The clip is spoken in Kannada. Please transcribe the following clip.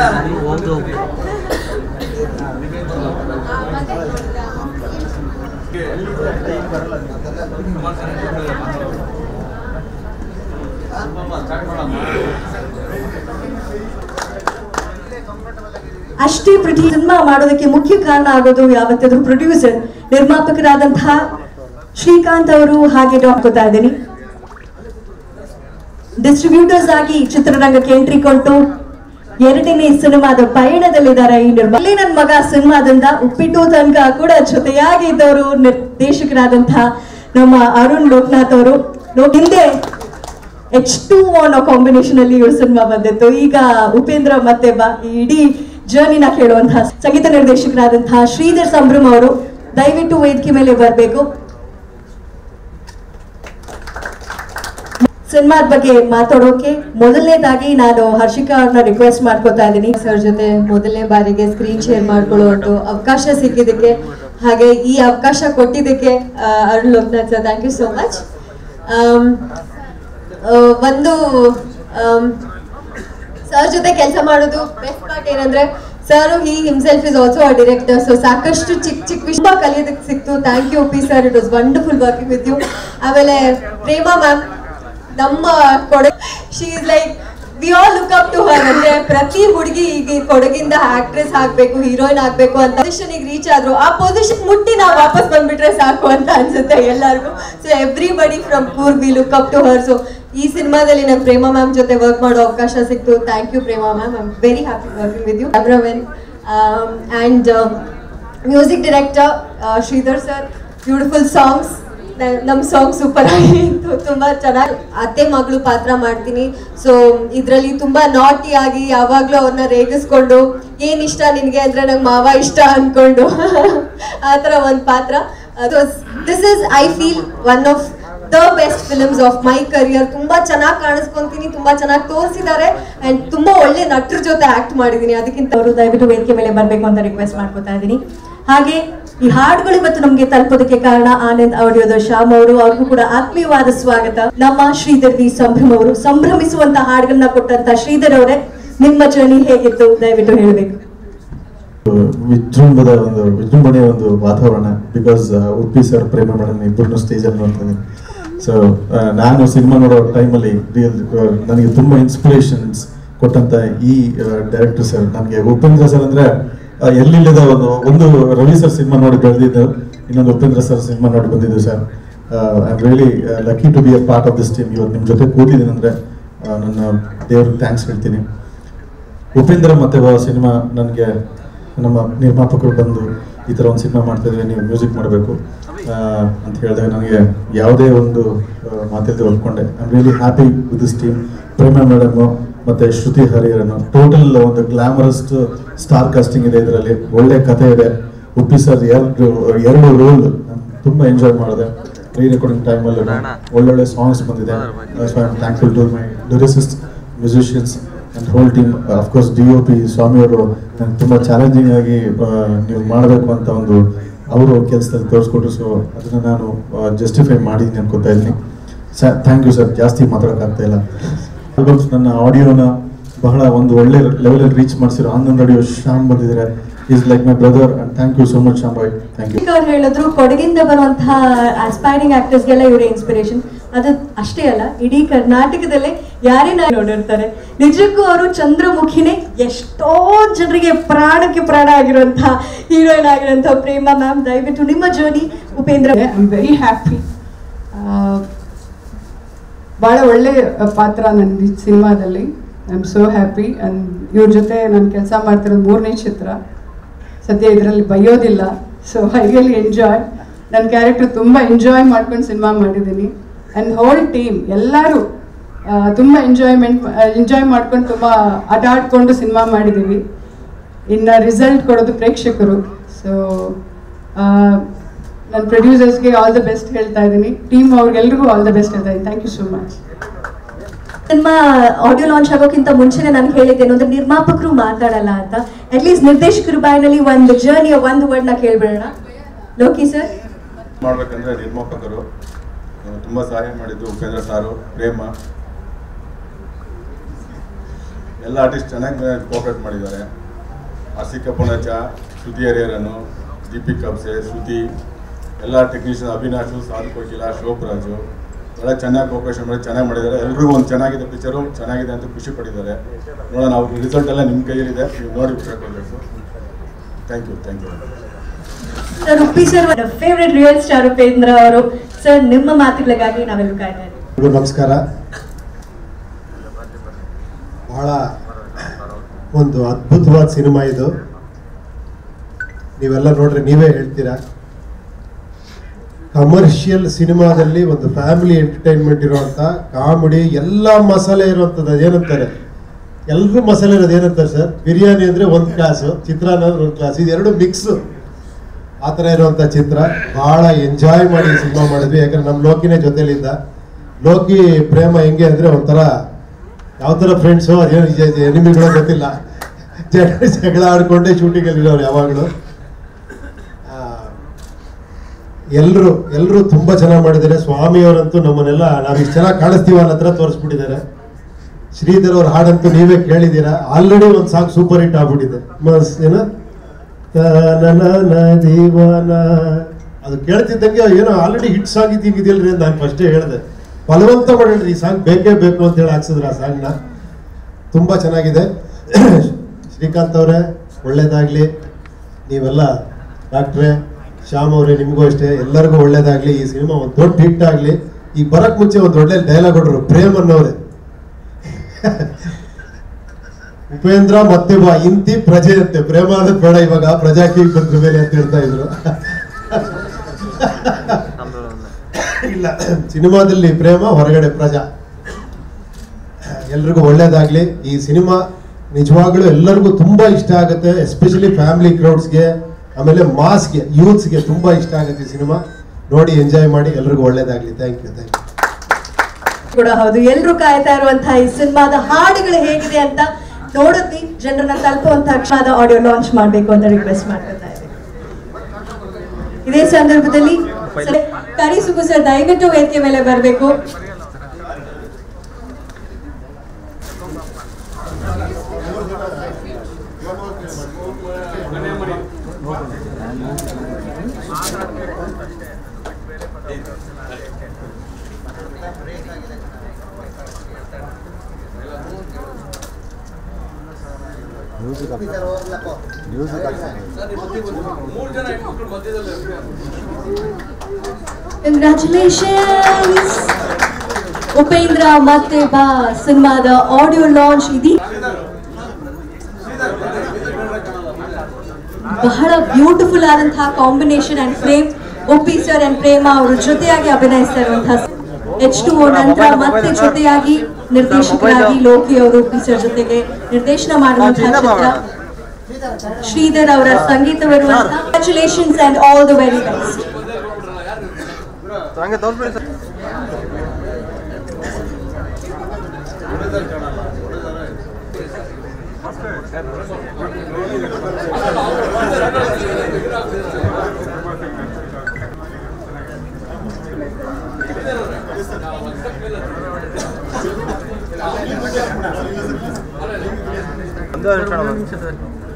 ಹೌದು ಅಷ್ಟೇ ಪ್ರತಿ ಸಿನಿಮಾ ಮಾಡೋದಕ್ಕೆ ಮುಖ್ಯ ಕಾರಣ ಆಗೋದು ಯಾವತ್ತಾದ್ರೂ ಪ್ರೊಡ್ಯೂಸರ್ ನಿರ್ಮಾಪಕರಾದಂತಹ ಶ್ರೀಕಾಂತ್ ಅವರು ಹಾಗೆ ಗೊತ್ತಾ ಇದ್ದೀನಿ ಡಿಸ್ಟ್ರಿಬ್ಯೂಟರ್ಸ್ ಆಗಿ ಚಿತ್ರರಂಗಕ್ಕೆ ಎಂಟ್ರಿ ಕೊಟ್ಟು ಎರಡನೇ ಸಿನಿಮಾದ ಪಯಣದಲ್ಲಿದ್ದಾರೆ ಈ ನಿರ್ಮಾಣ ಇಲ್ಲಿ ನನ್ನ ಮಗ ಸಿನಿಮಾದಿಂದ ಉಪ್ಪಿಟ್ಟು ತನಕ ಕೂಡ ಜೊತೆಯಾಗಿ ಇದ್ದವರು ನಿರ್ದೇಶಕರಾದಂತಹ ನಮ್ಮ ಅರುಣ್ ಲೋಕನಾಥ್ ಅವರು ಲೋ- ಹಿಂದೆ ಎಚ್ ಟು ಅನ್ನೋ ಕಾಂಬಿನೇಷನ್ ಅಲ್ಲಿ ಇವ್ರ ಸಿನಿಮಾ ಬಂದಿತ್ತು ಈಗ ಉಪೇಂದ್ರ ಮತ್ತೆ ಬಾ ಈ ಇಡೀ ಜರ್ನಿನ ಕೇಳುವಂತಹ ಸಂಗೀತ ನಿರ್ದೇಶಕರಾದಂತಹ ಶ್ರೀಧರ್ ಸಂಭ್ರಮ್ ಅವರು ದಯವಿಟ್ಟು ವೇದಿಕೆ ಮೇಲೆ ಬರಬೇಕು ಸಿನಿಮಾದ ಬಗ್ಗೆ ಮಾತಾಡೋಕೆ ಮೊದಲನೇದಾಗಿ ನಾನು ಹರ್ಷಿಕಾ ಅವ್ರನ್ನ ರಿಕ್ವೆಸ್ಟ್ ಮಾಡ್ಕೋತಾ ಇದ್ದೀನಿ ಸರ್ ಜೊತೆ ಮೊದಲನೇ ಬಾರಿಗೆ ಸ್ಕ್ರೀನ್ ಶೇರ್ ಮಾಡ್ಕೊಳ್ಳೋ ಒಂದು ಅವಕಾಶ ಸಿಕ್ಕಿದ್ದಕ್ಕೆ ಹಾಗೆ ಈ ಅವಕಾಶ ಕೊಟ್ಟಿದ್ದಕ್ಕೆ ಆ, Arun Lokanath sir thank you so much ಒಂದು ಸರ್ ಜೊತೆ ಕೆಲಸ ಮಾಡೋದು ಬೆಸ್ಟ್ ಪಾರ್ಟ್ ಏನಂದ್ರೆ sir he himself is also a director so ಸಾಕಷ್ಟು ಚಿಕ್ಕ ಚಿಕ್ಕ ವಿಷಯ ತುಂಬಾ ಕಲಿಯೋದಕ್ಕೆ ಸಿಕ್ತು thank you P sir it was wonderful working with you ಆಮೇಲೆ ಪ್ರೇಮಾ ಮ್ಯಾಮ್ ನಮ್ಮ ಕೊಡ she is like we all look up to her ಅಂದ್ರೆ ಪ್ರತಿ ಹುಡುಗಿ ಈಗ ಈ ಕೊಡಗಿಂದ ಆಕ್ಟ್ರೆಸ್ ಆಗ್ಬೇಕು ಹೀರೋಯಿನ್ ಆಗ್ಬೇಕು ಅಂತ ಪೊಸಿಷನ್ ರೀಚ್ ಆದ್ರು ಆ ಪೊಸಿಷನ್ ಮುಟ್ಟಿ ನಾವು ವಾಪಸ್ ಬಂದ್ಬಿಟ್ರೆ ಸಾಕು ಅಂತ ಅನ್ಸುತ್ತೆ ಎಲ್ಲರಿಗೂ so everybody from Coorg we look up to her so ಈ ಸಿನಿಮಾದಲ್ಲಿ ನಂಗೆ ಪ್ರೇಮಾ ಮ್ಯಾಮ್ ಜೊತೆ ವರ್ಕ್ ಮಾಡೋ ಅವಕಾಶ ಸಿಕ್ತು thank you Prema ma'am I very happy working with you ಅಬ್ರವೆನ್ and music director Sridhar sir beautiful songs ನಮ್ಮ ಸಾಂಗ್ ಸೂಪರ್ ಆಗಿತ್ತು ತುಂಬಾ ಚೆನ್ನಾಗಿ ಅತ್ತೆ ಮಗಳು ಪಾತ್ರ ಮಾಡ್ತೀನಿ ಸೊ ಇದರಲ್ಲಿ ತುಂಬಾ ನಾಟಿ ಆಗಿ ಯಾವಾಗ್ಲೂ ಅವ್ರನ್ನ ರೇಗಿಸ್ಕೊಂಡು ಏನ್ ಇಷ್ಟ ನಿನ್ಗೆ ಅಂದ್ರೆ ನಂಗೆ ಮಾವ ಇಷ್ಟ ಅನ್ಕೊಂಡು ಆ ಥರ ಒಂದು ಪಾತ್ರ this is I feel one of the best films of my career ತುಂಬಾ ಚೆನ್ನಾಗಿ ಕಾಣಿಸ್ಕೊಂತೀನಿ ತುಂಬಾ ಚೆನ್ನಾಗಿ ತೋರಿಸಿದ್ದಾರೆ ಅಂಡ್ ತುಂಬಾ ಒಳ್ಳೆ ನಟರ ಜೊತೆ ಆಕ್ಟ್ ಮಾಡಿದೀನಿ ಅದಕ್ಕಿಂತ ಅವರು ದಯವಿಟ್ಟು ವೇದಿಕೆ ಮೇಲೆ ಬರಬೇಕು ಅಂತ ರಿಕ್ವೆಸ್ಟ್ ಮಾಡ್ಕೊತಾ ಇದ್ದೀನಿ ಹಾಗೆ ಈ ಹಾಡುಗಳು ಇವತ್ತು ನಮಗೆ ತಲುಪೋದಕ್ಕೆ ಕಾರಣ ಆನಂದ್ ಆಡಿಯೋದ ಶ್ಯಾಮ್ ಅವರು ಅವ್ರಿಗೂ ಕೂಡ ಆತ್ಮೀಯವಾದ ಸ್ವಾಗತ ನಮ್ಮ ಶ್ರೀಧರ್ ವಿ ಸಂಭ್ರಮ್ ಅವರು ಸಂಭ್ರಮಿಸುವಂತ ಹಾಡುಗಳನ್ನ ಕೊಟ್ಟಂತ ಶ್ರೀಧರ್ ಅವರೇ ನಿಮ್ಮ ಜರ್ನಿ ಹೇಗಿತ್ತು ದಯವಿಟ್ಟು ಹೇಳಬೇಕು ವಿಜೃಂಭದ ಒಂದು ವಿಜೃಂಭಣೆಯ ಒಂದು ವಾತಾವರಣ because Uppi sir Prema madam ಇಬ್ಬರನ್ನು ಸ್ಟೇಜಲ್ಲಿ ನೋಡ್ತೀನಿ ಸೊ ನಾನು ಸಿನಿಮಾ ನೋಡೋ ಟೈಮಲ್ಲಿ ರಿಯಲ್ ನನಗೆ ತುಂಬ ಇನ್ಸ್ಪಿರೇಷನ್ಸ್ ಕೊಟ್ಟಂತ ಈ ಡೈರೆಕ್ಟರ್ ಸರ್ ನನಗೆ ಉಪೇಂದ್ರ ಸರ್ ಅಂದ್ರೆ ಆ, ಎಲ್ಲಿಲ್ಲದ ಒಂದು ಒಂದು ರವಿ ಸರ್ ಸಿನಿಮಾ ನೋಡಿ ಬೆಳೆದಿದ್ದು ಇನ್ನೊಂದು ಉಪೇಂದ್ರ ಸರ್ ಸಿನಿಮಾ ನೋಡಿ ಬಂದಿದ್ದು sir I am really lucky to be a part of this team ಇವತ್ತು ನಿಮ್ಮ ಜೊತೆ ಕೂತಿದ್ದೀನಿ ಅಂದರೆ ನನ್ನ ದೇವ್ರಿಗೆ ಥ್ಯಾಂಕ್ಸ್ ಹೇಳ್ತೀನಿ ಉಪೇಂದ್ರ ಮತ್ತೆ ವ ಸಿನಿಮಾ ನನಗೆ ನಮ್ಮ ನಿರ್ಮಾಪಕರು ಬಂದು ಈ ಥರ ಒಂದು ಸಿನಿಮಾ ಮಾಡ್ತಿದ್ರೆ ನೀವು ಮ್ಯೂಸಿಕ್ ಮಾಡಬೇಕು ಅಂತ ಹೇಳಿದಾಗ ನನಗೆ ಯಾವುದೇ ಒಂದು ಮಾತಿಲ್ಲದೆ ಒಪ್ಕೊಂಡೆ I am really happy with this team Prema madam ಮತ್ತು ಶ್ರುತಿ ಹರಿಹರನು ಟೋಟಲ್ ಒಂದು ಗ್ಲಾಮರಸ್ ಸ್ಟಾರ್ ಕಾಸ್ಟಿಂಗ್ ಇದೆ ಇದರಲ್ಲಿ ಒಳ್ಳೆ ಕಥೆ ಇದೆ ಉಪ್ಪಿ ಸರ್ ಎರಡು ಎರಡು ರೋಲ್ ತುಂಬ ಎಂಜಾಯ್ ಮಾಡಿದೆ ಪ್ರೀ ರೆಕಾರ್ಡಿಂಗ್ ಟೈಮಲ್ಲಿ ಒಳ್ಳೊಳ್ಳೆ ಸಾಂಗ್ಸ್ ಬಂದಿದೆ so I am thankful to my lyricist musicians and whole team of course D O P ಸ್ವಾಮಿಯವರು ನನಗೆ ತುಂಬ ಚಾಲೆಂಜಿಂಗ್ ಆಗಿ ಆ, ನೀವು ಮಾಡಬೇಕು ಅಂತ ಒಂದು ಅವರು ಕೆಲಸದಲ್ಲಿ ತೋರಿಸ್ಕೊಟ್ರು ಸೊ ಅದನ್ನು ನಾನು ಜಸ್ಟಿಫೈ ಮಾಡಿದ್ದೀನಿ ಅನ್ಕೋತಾ ಇದ್ದೀನಿ ಸ ಥ್ಯಾಂಕ್ ಯು ಸರ್ ಜಾಸ್ತಿ ಮಾತಾಡೋಕ್ಕಾಗ್ತಾ ಇಲ್ಲ ಆಲ್ಬಮ್ಸ್ ನನ್ನ ಆಡಿಯೋನ ಬಹಳ ಒಂದು ಒಳ್ಳೆ ಲೆವೆಲಲ್ಲಿ ರೀಚ್ ಮಾಡಿಸಿರೋ ಆನಂದ್ ಆಡಿಯೋ ಶ್ಯಾಮ್ ಬಂದಿದ್ದಾರೆ is like my brother and thank you so much Shyam bye thank you ಅವ್ರು ಹೇಳಿದ್ರು ಕೊಡಗಿಂದ ಬರುವಂತಹ ಆಸ್ಪೈರಿಂಗ್ ಆಕ್ಟರ್ಸ್ಗೆಲ್ಲ ಇವರೇ ಇನ್ಸ್ಪಿರೇಷನ್ ಅದು ಅಷ್ಟೇ ಅಲ್ಲ ಇಡೀ ಕರ್ನಾಟಕದಲ್ಲೇ ಯಾರೇ ನಾನು ನೋಡಿರ್ತಾರೆ ನಿಜಕ್ಕೂ ಅವರು ಚಂದ್ರಮುಖಿನೇ ಎಷ್ಟೋ ಜನರಿಗೆ ಪ್ರಾಣಕ್ಕೆ ಪ್ರಾಣ ಆಗಿರುವಂತಹ ಹೀರೋಯಿನ್ ಆಗಿರುವಂತಹ ಪ್ರೇಮ ಮ್ಯಾಮ್ ದಯವಿಟ್ಟು ನಿಮ್ಮ journey Upendra I am very happy ಭಾಳ ಒಳ್ಳೆ ಪಾತ್ರ ನನ್ನ ಸಿನಿಮಾದಲ್ಲಿ I am so happy and ಇವ್ರ ಜೊತೆ ನಾನು ಕೆಲಸ ಮಾಡ್ತಿರೋದು ಮೂರನೇ ಚಿತ್ರ ಸದ್ಯ ಇದರಲ್ಲಿ ಬೈಯೋದಿಲ್ಲ ಸೊ ಐ ರಿಯಲಿ ಎಂಜಾಯ್ ನನ್ನ ಕ್ಯಾರೆಕ್ಟರ್ ತುಂಬ ಎಂಜಾಯ್ ಮಾಡ್ಕೊಂಡು ಸಿನಿಮಾ ಮಾಡಿದ್ದೀನಿ ಆ್ಯಂಡ್ ಹೋಲ್ ಟೀಮ್ ಎಲ್ಲರೂ ತುಂಬ ಎಂಜಾಯ್ಮೆಂಟ್ ಎಂಜಾಯ್ ಮಾಡ್ಕೊಂಡು ತುಂಬ ಆಟ ಆಡ್ಕೊಂಡು ಸಿನಿಮಾ ಮಾಡಿದ್ದೀವಿ ಇನ್ನು ರಿಸಲ್ಟ್ ಕೊಡೋದು ಪ್ರೇಕ್ಷಕರು ಸೊ ನನ್ನ ಪ್ರೊಡ್ಯೂಸರ್ಸ್ಗೆ ಆಲ್ ದ ಬೆಸ್ಟ್ ಹೇಳ್ತಾ ಇದ್ದೀನಿ ಟೀಮ್ ಅವ್ರಿಗೆಲ್ರಿಗೂ ಆಲ್ ದ ಬೆಸ್ಟ್ ಹೇಳ್ತಾ ಇದ್ದೀನಿ thank you so much cinema audio launch ಆಗೋಕ್ಕಿಂತ ಮುಂಚೆನೆ ನಾನು ಹೇಳಿದ್ದೇನು ಅಂದ್ರೆ ನಿರ್ಮಾಪಕರು ಮಾತಾಡಲ್ಲ ಅಂತ ಅಟ್ಲೀಸ್ಟ್ ನಿರ್ದೇಶಕರ ಬಾಯಿನಲ್ಲಿ ಒಂದು ಜರ್ನಿಯ ಒಂದು ವರ್ಡ್ ನ ಕೇಳ್ಬಿಡೋಣ ಲೋಕಿ ಸರ್ ಮಾಡ್ಬೇಕಂದ್ರೆ ನಿರ್ಮಾಪಕರು ಆ, ತುಂಬಾ ಸಹಾಯ ಮಾಡಿದ್ದು ಉಪೇಂದ್ರ ಸಾರು ಪ್ರೇಮ ಎಲ್ಲ ಆರ್ಟಿಸ್ಟ್ ಚೆನ್ನಾಗಿ ಕೋಆಪ್ರೇಟ್ ಮಾಡಿದ್ದಾರೆ ಆಸಿಕ ಪುಣಚ ಶ್ರುತಿ ಹರಿಹರನು ದೀಪಿಕ್ ಕಬ್ಸೆ ಶ್ರುತಿ ಎಲ್ಲ ಟೆಕ್ನಿಷಿಯನ್ ಅವಿನಾಶು ಸಾಧು ಕೋಕಿಲ ಶೋಭರಾಜು ಎಲ್ಲ ಚೆನ್ನಾಗಿ ಕೋಪರೇಷನ್ ಮಾಡಿ ಚೆನ್ನಾಗಿ ಮಾಡಿದ್ದಾರೆ ಎಲ್ರಿಗೂ ಒಂದು ಚೆನ್ನಾಗಿದೆ ಪಿಕ್ಚರು ಚೆನ್ನಾಗಿದೆ ಅಂತ ಖುಷಿ ಪಟ್ಟಿದ್ದಾರೆ ನೋಡೋಣ ಅವ್ರ ರಿಸಲ್ಟ್ ಎಲ್ಲ ನಿಮ್ಮ ಕೈಯಲ್ಲಿದೆ ನೀವು ನೋಡಿ ಖುಷಿ ಕೊಡಬೇಕು thank you thank you sir Uppi sir favourite real star Upendra ಅವರು ಸರ್ ನಿಮ್ಮ ಮಾತುಗಳಿಗಾಗಿ ನಾವೆಲ್ಲರೂ ಕಾಯ್ತಾ ಇದ್ದೀವಿ ಎಲ್ರಿಗೂ ನಮಸ್ಕಾರ ಬಹಳ ಒಂದು ಅದ್ಭುತವಾದ ಸಿನಿಮಾ ಇದು ನೀವೆಲ್ಲ ನೋಡ್ರಿ ನೀವೇ ಹೇಳ್ತೀರಾ ಕಮರ್ಷಿಯಲ್ ಸಿನಿಮಾದಲ್ಲಿ ಒಂದು ಫ್ಯಾಮಿಲಿ ಎಂಟರ್ಟೈನ್ಮೆಂಟ್ ಇರುವಂತ ಕಾಮಿಡಿ ಎಲ್ಲ ಮಸಾಲೆ ಇರುವಂಥದ್ದು ಅದೇನಂತಾರೆ ಎಲ್ಲರೂ ಮಸಾಲೆ ಇರೋದು ಏನಂತಾರೆ ಸರ್ ಬಿರಿಯಾನಿ ಅಂದ್ರೆ ಒಂದು ಕ್ಲಾಸು ಚಿತ್ರಾನ್ನ ಅಂದ್ರೆ ಒಂದು ಕ್ಲಾಸ್ ಇದೆರಡು ಮಿಕ್ಸು ಆ ಥರ ಇರುವಂಥ ಚಿತ್ರ ಬಹಳ ಎಂಜಾಯ್ ಮಾಡಿ ಸಿನಿಮಾ ಮಾಡಿದ್ವಿ ಯಾಕಂದ್ರೆ ನಮ್ಮ ಲೋಕಿನೇ ಜೊತೆಲಿದ್ದ ಲೋಕಿ ಪ್ರೇಮ ಹೆಂಗೆ ಅಂದ್ರೆ ಒಂಥರ ಯಾವ ಥರ ಫ್ರೆಂಡ್ಸು ಅದೇನು ಎನಿಮಿಗಳು ಗೊತ್ತಿಲ್ಲ ಜಗಳ ಜಗಳ ಆಡ್ಕೊಂಡೇ ಶೂಟಿಂಗಲ್ಲಿ ಇರೋರು ಯಾವಾಗಲೂ ಎಲ್ಲರೂ ಎಲ್ಲರೂ ತುಂಬಾ ಚೆನ್ನಾಗಿ ಮಾಡಿದ್ದಾರೆ ಸ್ವಾಮಿಯವರಂತೂ ನಮ್ಮನ್ನೆಲ್ಲ ನಾವು ಇಷ್ಟು ಚೆನ್ನಾಗಿ ಕಾಣಿಸ್ತೀವ ಅನ್ನೋ ಹತ್ರ ತೋರಿಸ್ಬಿಟ್ಟಿದ್ದಾರೆ ಶ್ರೀಧರ್ ಅವ್ರ ಹಾಡಂತೂ ನೀವೇ ಕೇಳಿದ್ದೀರಾ ಆಲ್ರೆಡಿ ಒಂದು ಸಾಂಗ್ ಸೂಪರ್ ಹಿಟ್ ಆಗ್ಬಿಟ್ಟಿದೆ ಮಸ್ ಏನ ದೀವಾನ ಅದು ಕೇಳ್ತಿದ್ದಂಗೆ ಏನೋ ಆಲ್ರೆಡಿ ಹಿಟ್ ಸಾಂಗ್ ಇದ್ದಿದ್ದಿಲ್ರಿ ಅಂತ ನಾನು ಫಸ್ಟೇ ಹೇಳಿದೆ ಬಲವಂತ ಮಾಡಿದ್ರಿ ಈ ಸಾಂಗ್ ಬೇಕೇ ಬೇಕು ಅಂತ ಹೇಳಿ ಹಾಕ್ಸಿದ್ರು ಆ ಸಾಂಗ್ನ ತುಂಬಾ ಚೆನ್ನಾಗಿದೆ ಶ್ರೀಕಾಂತ್ ಅವರೇ ಒಳ್ಳೇದಾಗ್ಲಿ ನೀವೆಲ್ಲ ಡಾಕ್ಟ್ರೇ ಶ್ಯಾಮ್ ಅವರೇ ನಿಮಗೂ ಅಷ್ಟೇ ಎಲ್ಲರಿಗೂ ಒಳ್ಳೇದಾಗ್ಲಿ ಈ ಸಿನಿಮಾ ಒಂದು ದೊಡ್ಡ ಹಿಟ್ ಆಗ್ಲಿ ಈಗ ಬರಕ್ ಮುಂಚೆ ಒಂದು ಒಳ್ಳೆ ಡೈಲಾಗ್ ಹೊಡ್ರು ಪ್ರೇಮ್ ಅನ್ನೋರೆ ಉಪೇಂದ್ರ ಮತ್ತೆ ಬಾ ಇಂತಿ ಪ್ರಜೆ ಅಂತೆ ಪ್ರೇಮ ಅಂದ್ರೆ ಬೇಡ ಇವಾಗ ಪ್ರಜಾಕಿ ಬಂದ್ರ ಮೇಲೆ ಅಂತ ಹೇಳ್ತಾ ಇದ್ರು ಇಲ್ಲ ಸಿನಿಮಾದಲ್ಲಿ ಪ್ರೇಮ ಹೊರಗಡೆ ಪ್ರಜಾ ಎಲ್ರಿಗೂ ಒಳ್ಳೇದಾಗ್ಲಿ ಈ ಸಿನಿಮಾ ನಿಜವಾಗ್ಲೂ ಎಲ್ಲರಿಗೂ ತುಂಬಾ ಇಷ್ಟ ಆಗುತ್ತೆ ಎಸ್ಪೆಷಲಿ ಫ್ಯಾಮಿಲಿ ಕ್ರೌಡ್ಸ್ಗೆ ಆಮೇಲೆ ಮಾಸ್ಗೆ ಯೂತ್ಸ್ಗೆ ತುಂಬಾ ಇಷ್ಟ ಆಗುತ್ತೆ ಈ ಸಿನಿಮಾ ನೋಡಿ ಎಂಜಾಯ್ ಮಾಡಿ ಎಲ್ರಿಗೂ ಒಳ್ಳೇದಾಗ್ಲಿ ಥ್ಯಾಂಕ್ ಯು ಥ್ಯಾಂಕ್ ಯು ಕೂಡ ಹೌದು ಎಲ್ಲರೂ ಕಾಯ್ತಾ ಇರುವಂತಹ ಈ ಸಿನಿಮಾದ ಹಾಡುಗಳು ಹೇಗಿದೆ ಅಂತ ನೋಡಿದ್ವಿ ಜನರನ್ನ ತಲುಪುವಂತಹ ಕ್ಷಣದ ಆಡಿಯೋ ಲಾಂಚ್ ಮಾಡಬೇಕು ಅಂತ ರಿಕ್ವೆಸ್ಟ್ ಮಾಡ್ಕೊತಾ ಇದ್ದೀವಿ ಇದೇ ಸಂದರ್ಭದಲ್ಲಿ ಸರ್, ಕರಿಸುಗು ಸರ್ ದಯವಿಟ್ಟು ವೇದಿಕೆ ಮೇಲೆ ಬರಬೇಕು ಕಂಗ್ರ್ಯಾಚುಲೇಷನ್ಸ್ ಉಪೇಂದ್ರ ಮತ್ತೆ ಬಾ ಸಿನಿಮಾದ ಆಡಿಯೋ ಲಾಂಚ್ ಇದೀ ಬಹಳ ಬ್ಯೂಟಿಫುಲ್ ಆದಂತಹ combination and Prem Uppi sir and Prema ಅವರು ಜೊತೆಯಾಗಿ ಅಭಿನಯಿಸ್ತಾ ಇರುವಂತಹ ಎಚ್ ಟು ಓ ನಂತರ ಮತ್ತೆ ಜೊತೆಯಾಗಿ ನಿರ್ದೇಶಕರಾಗಿ ಲೋಕಿ ಅವರು ಒಪ್ಪಿ ಸರ್ ಜೊತೆಗೆ ನಿರ್ದೇಶನ ಮಾಡುವಂತಹ ಚಿತ್ರ ಶ್ರೀಧರ್ ಅವರ ಸಂಗೀತವಿರುವಂತಹ congratulations and all the very best ಒಂದು ನಿಮಿಷ